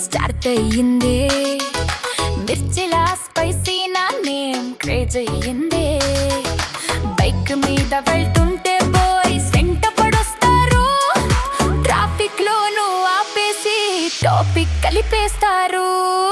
start అయ్యిందే మిర్చిలా spicy నా నేమ్ క్రేజ్ అయ్యిందే బైక్ మీద వెళ్తుంటే బాయ్స్ వెంట పడొస్తారు ట్రాఫిక్ లోను ఆపేసి టాపిక్ కలిపేస్తారు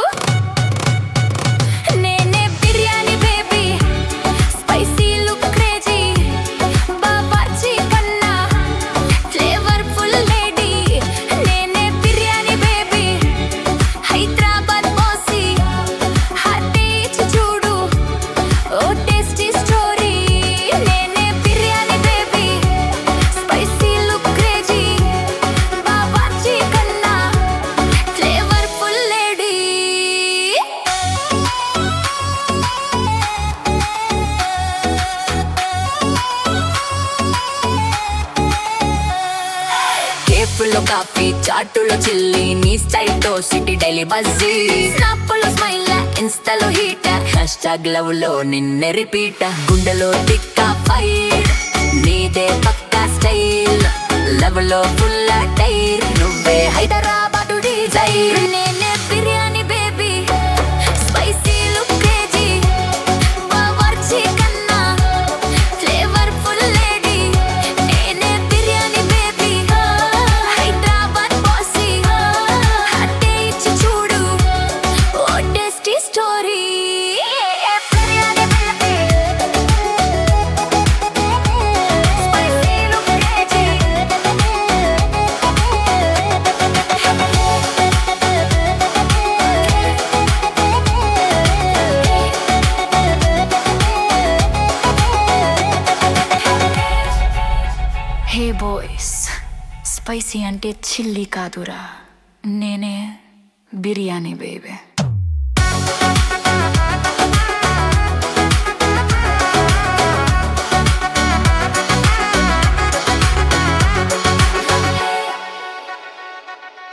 నేనే biryani baby spicy look crazy Bawarchi కన్నా ఫ్లేవర్ఫుల్ లేడీ నేనే బిర్యానీ బేబీ హైదరాబాద్ బాసీ హార్టే ఇచ్చి చూడు ఓ టేస్టీ స్టోరీ నేనే biryani baby spicy look crazy Bawarchi కన్నా ఫ్లేవర్ఫుల్ లేడీ కేఫ్లో కాఫీ చాటులో చిల్లి నీ స్టైల్ తో సిటీ డైలీ బజ్జీ స్నాప్లో స్మైల్ ఇన్స్టాలో హీట్ హ్యాష్ ట్యాగ్ లవ్ లో నిన్నే రిపీట్ గుండెలో తిక్క ఫైర్ నీదే పక్కా స్టైల్ లవ్ లో ఫుల్ టైర్ నువ్వే హైదరాబాదు డిజైర్ నేనే biryani baby spicy look crazy Bawarchi కన్నా ఫ్లేవర్ఫుల్ లేడీ నేనే బిర్యానీ బేబీ హైదరాబాద్ బాసీ హట్టే ఇచ్చి చూడు oh tasty story biryani baby spicy look crazy hey boys spicy అంటే చిల్లీ కాదురా నేనే బిర్యానీ బేబీ